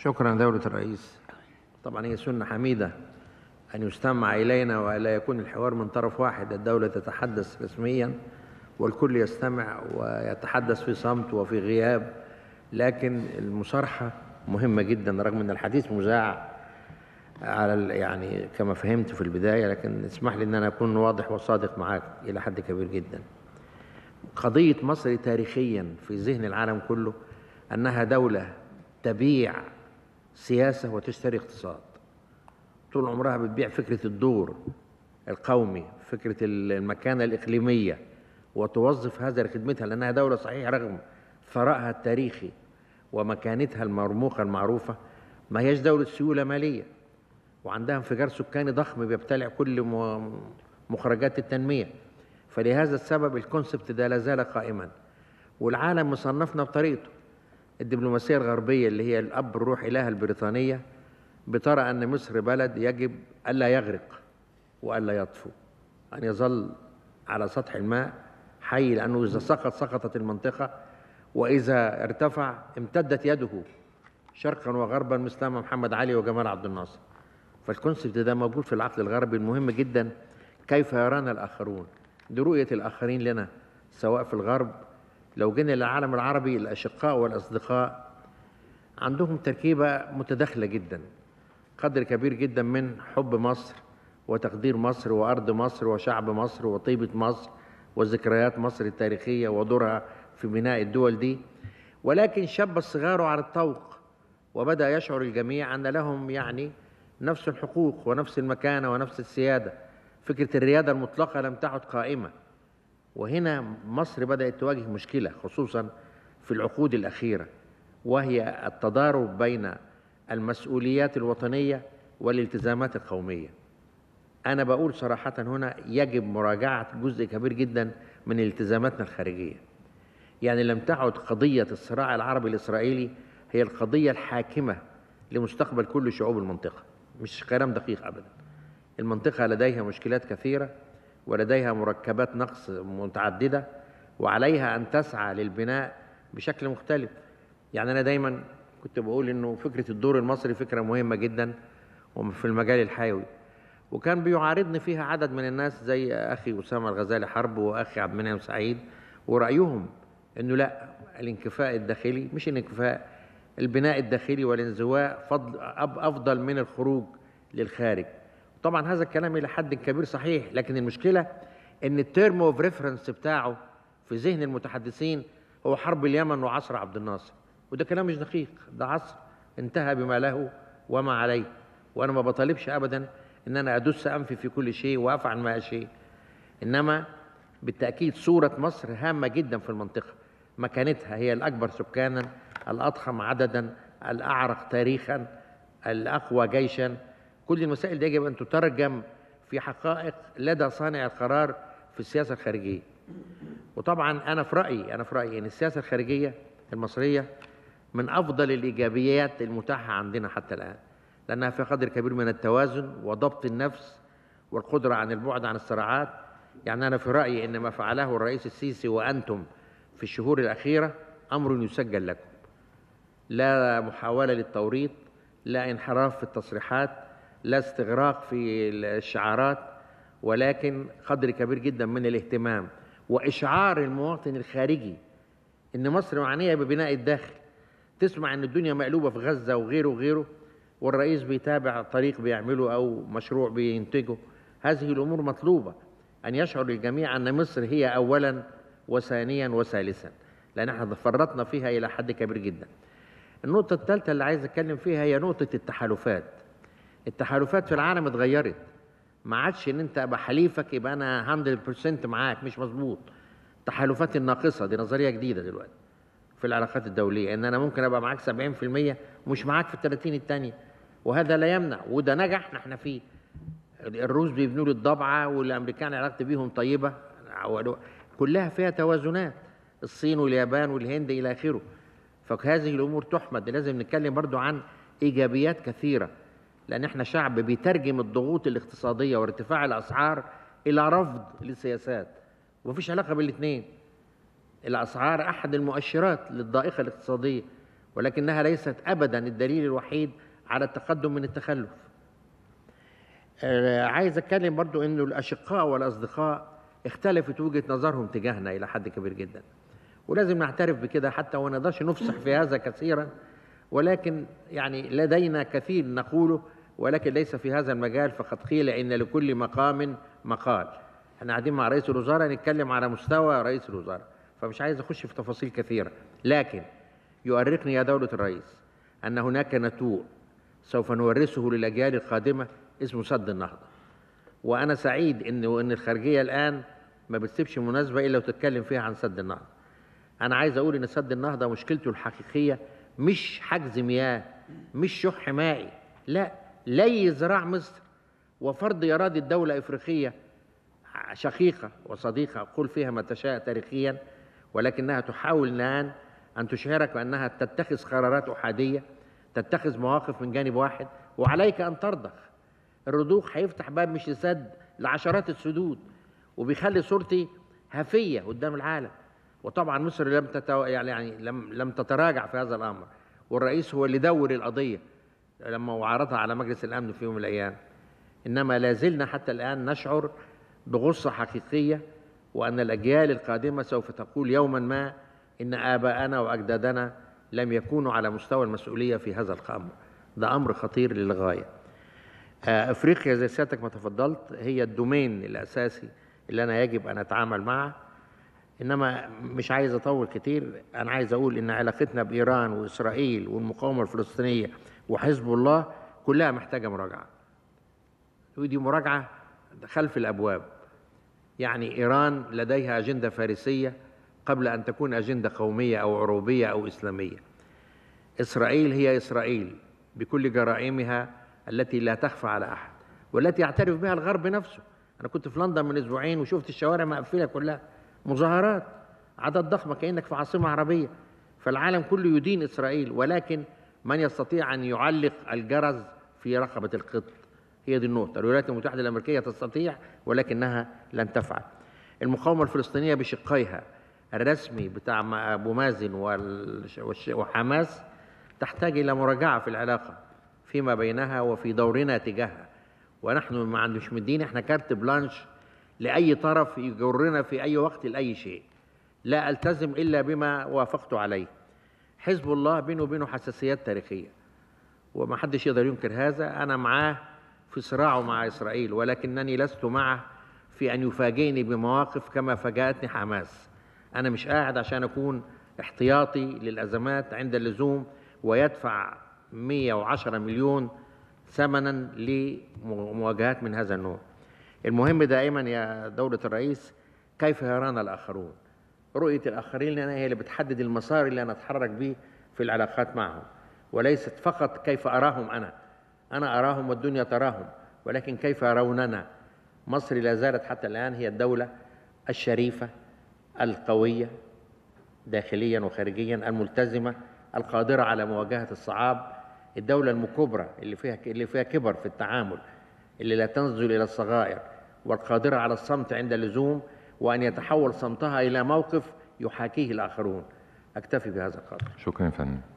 شكرا دولة الرئيس طبعا هي سنة حميدة أن يستمع إلينا ولا يكون الحوار من طرف واحد الدولة تتحدث رسميا والكل يستمع ويتحدث في صمت وفي غياب لكن المصارحة مهمة جدا رغم أن الحديث مذاع على ال- يعني كما فهمت في البداية لكن اسمح لي أن أنا أكون واضح وصادق معك إلى حد كبير جدا قضية مصر تاريخيا في ذهن العالم كله أنها دولة تبيع سياسة وتشتري اقتصاد طول عمرها بتبيع فكرة الدور القومي فكرة المكانة الإقليمية وتوظف هذا لخدمتها لأنها دولة صحيح رغم ثرائها التاريخي ومكانتها المرموقة المعروفة ما هيش دولة سيولة مالية وعندها انفجار سكاني ضخم بيبتلع كل م- مخرجات التنمية فلهذا السبب الكونسبت ده لا زال قائما والعالم مصنفنا بطريقته الدبلوماسية الغربية اللي هي الأب الروحي لها البريطانية بترى أن مصر بلد يجب ألا يغرق وألا يطفو أن يظل على سطح الماء حي لأنه إذا سقط سقطت المنطقة وإذا ارتفع امتدت يده شرقا وغربا مثل محمد علي وجمال عبد الناصر فالكونسبت ده موجود في العقل الغربي المهم جدا كيف يرانا الآخرون دي رؤية الآخرين لنا سواء في الغرب لو جينا للعالم العربي الأشقاء والأصدقاء عندهم تركيبة متداخلة جدا قدر كبير جدا من حب مصر وتقدير مصر وأرض مصر وشعب مصر وطيبة مصر وذكريات مصر التاريخية ودورها في بناء الدول دي ولكن شب الصغار على الطوق وبدأ يشعر الجميع أن لهم يعني نفس الحقوق ونفس المكانة ونفس السيادة فكرة الريادة المطلقة لم تعد قائمة وهنا مصر بدأت تواجه مشكلة خصوصا في العقود الأخيرة وهي التضارب بين المسؤوليات الوطنية والالتزامات القومية أنا بقول صراحة هنا يجب مراجعة جزء كبير جدا من التزاماتنا الخارجية يعني لم تعد قضية الصراع العربي الإسرائيلي هي القضية الحاكمة لمستقبل كل شعوب المنطقة مش كلام دقيق أبدا المنطقة لديها مشكلات كثيرة ولديها مركبات نقص متعددة وعليها أن تسعى للبناء بشكل مختلف يعني أنا دايما كنت بقول إنه فكرة الدور المصري فكرة مهمة جدا في المجال الحيوي وكان بيعارضني فيها عدد من الناس زي أخي أسامة الغزالي حرب وأخي عبد المنعم سعيد ورأيهم إنه لا الانكفاء الداخلي مش الانكفاء البناء الداخلي والانزواء فضل أب- أفضل من الخروج للخارج طبعا هذا الكلام إلى حد كبير صحيح لكن المشكلة إن التيرم اوف ريفرنس بتاعه في ذهن المتحدثين هو حرب اليمن وعصر عبد الناصر وده كلام مش دقيق ده عصر انتهى بما له وما عليه وأنا ما بطالبش أبدا إن أنا أدس أنفي في كل شيء وأفعل ما شيء إنما بالتأكيد صورة مصر هامة جدا في المنطقة مكانتها هي الأكبر سكانا الأضخم عددا الأعرق تاريخا الأقوى جيشا كل المسائل دي يجب أن تترجم في حقائق لدى صانع القرار في السياسة الخارجية وطبعا أنا في رأيي أنا في رأيي أن السياسة الخارجية المصرية من أفضل الإيجابيات المتاحة عندنا حتى الآن لأنها في قدر كبير من التوازن وضبط النفس والقدرة عن البعد عن الصراعات يعني أنا في رأيي أن ما فعله الرئيس السيسي وأنتم في الشهور الأخيرة أمر يسجل لكم لا محاولة للتوريط لا انحراف في التصريحات لا استغراق في الشعارات ولكن قدر كبير جدا من الاهتمام وإشعار المواطن الخارجي إن مصر معنية ببناء الداخل تسمع إن الدنيا مقلوبة في غزة وغيره وغيره والرئيس بيتابع طريق بيعمله أو مشروع بينتجه هذه الأمور مطلوبة أن يشعر الجميع أن مصر هي أولا وثانيا وثالثا لأن احنا فرطنا فيها إلى حد كبير جدا النقطة الثالثة اللي عايز أتكلم فيها هي نقطة التحالفات التحالفات في العالم اتغيرت ما عادش ان انت ابقى حليفك يبقى انا 100% معاك مش مظبوط التحالفات الناقصة دي نظرية جديدة دلوقتي في العلاقات الدولية ان انا ممكن ابقى معاك 70% ومش معاك في ال 30 التانية وهذا لا يمنع وده نجح احنا فيه الروس بيبنوا لي الضبعة والامريكان علاقتي بيهم طيبة كلها فيها توازنات الصين واليابان والهند الى اخره فهذه الامور تحمد لازم نتكلم برضو عن ايجابيات كثيره لان احنا شعب بيترجم الضغوط الاقتصاديه وارتفاع الاسعار الى رفض للسياسات ومفيش علاقه بالاثنين الاسعار احد المؤشرات للضائقه الاقتصاديه ولكنها ليست ابدا الدليل الوحيد على التقدم من التخلف آه، عايز اتكلم برضو انه الاشقاء والاصدقاء اختلفت وجهه نظرهم تجاهنا الى حد كبير جدا ولازم نعترف بكده حتى وما نقدرش نفصح في هذا كثيرا ولكن يعني لدينا كثير نقوله ولكن ليس في هذا المجال فقد قيل ان لكل مقام مقال احنا قاعدين مع رئيس الوزراء نتكلم على مستوى رئيس الوزراء فمش عايز اخش في تفاصيل كثيره لكن يؤرقني يا دوله الرئيس ان هناك نتوء سوف نورثه للاجيال القادمه اسمه سد النهضه وانا سعيد ان ان الخارجيه الان ما بتسيبش مناسبه الا وتتكلم فيها عن سد النهضه انا عايز اقول ان سد النهضه مشكلته الحقيقيه مش حجز مياه مش شح مائي لا لي زراع مصر وفرض اراده دوله افريقيه شقيقه وصديقه قل فيها ما تشاء تاريخيا ولكنها تحاول الان ان تشعرك بانها تتخذ قرارات احاديه تتخذ مواقف من جانب واحد وعليك ان ترضخ الرضوخ هيفتح باب مش لسد لعشرات السدود وبيخلي صورتي هفيه قدام العالم وطبعا مصر لم تتو... يعني لم لم تتراجع في هذا الامر والرئيس هو اللي دور القضيه لما وعرضها على مجلس الامن في يوم من الايام انما لا زلنا حتى الان نشعر بغصه حقيقيه وان الاجيال القادمه سوف تقول يوما ما ان اباءنا واجدادنا لم يكونوا على مستوى المسؤوليه في هذا الامر ده امر خطير للغايه آه، افريقيا زي سيادتك ما تفضلت هي الدومين الاساسي اللي انا يجب ان اتعامل معه انما مش عايز اطول كتير انا عايز اقول ان علاقتنا بايران واسرائيل والمقاومه الفلسطينيه وحزب الله كلها محتاجه مراجعه ودي مراجعه خلف الابواب يعني ايران لديها اجنده فارسيه قبل ان تكون اجنده قوميه او عروبيه او اسلاميه اسرائيل هي اسرائيل بكل جرائمها التي لا تخفى على احد والتي يعترف بها الغرب نفسه انا كنت في لندن من اسبوعين وشفت الشوارع مقفله كلها مظاهرات عدد ضخمه كانك في عاصمه عربيه فالعالم كله يدين اسرائيل ولكن من يستطيع ان يعلق الجرز في رقبه القط هي دي النقطه الولايات المتحده الامريكيه تستطيع ولكنها لن تفعل المقاومه الفلسطينيه بشقيها الرسمي بتاع ابو مازن وحماس تحتاج الى مراجعه في العلاقه فيما بينها وفي دورنا تجاهها ونحن ما عندوش مدين احنا كارت بلانش لاي طرف يجرنا في اي وقت لاي شيء لا التزم الا بما وافقت عليه حزب الله بينه وبينه حساسيات تاريخيه وما حدش يقدر ينكر هذا انا معاه في صراعه مع اسرائيل ولكنني لست معه في ان يفاجئني بمواقف كما فاجاتني حماس انا مش قاعد عشان اكون احتياطي للازمات عند اللزوم ويدفع 110 مليون ثمنا لمواجهات من هذا النوع المهم دائما يا دولة الرئيس كيف يرانا الآخرون رؤية الآخرين لنا هي اللي بتحدد المسار اللي أنا أتحرك به في العلاقات معهم وليست فقط كيف أراهم أنا أنا أراهم والدنيا تراهم ولكن كيف يروننا مصر لا زالت حتى الآن هي الدولة الشريفة القوية داخليا وخارجيا الملتزمة القادرة على مواجهة الصعاب الدولة المكبرة اللي فيها اللي فيها كبر في التعامل اللي لا تنزل إلى الصغائر والقادرة على الصمت عند اللزوم وأن يتحول صمتها إلى موقف يحاكيه الآخرون أكتفي بهذا القدر شكرا يا فندم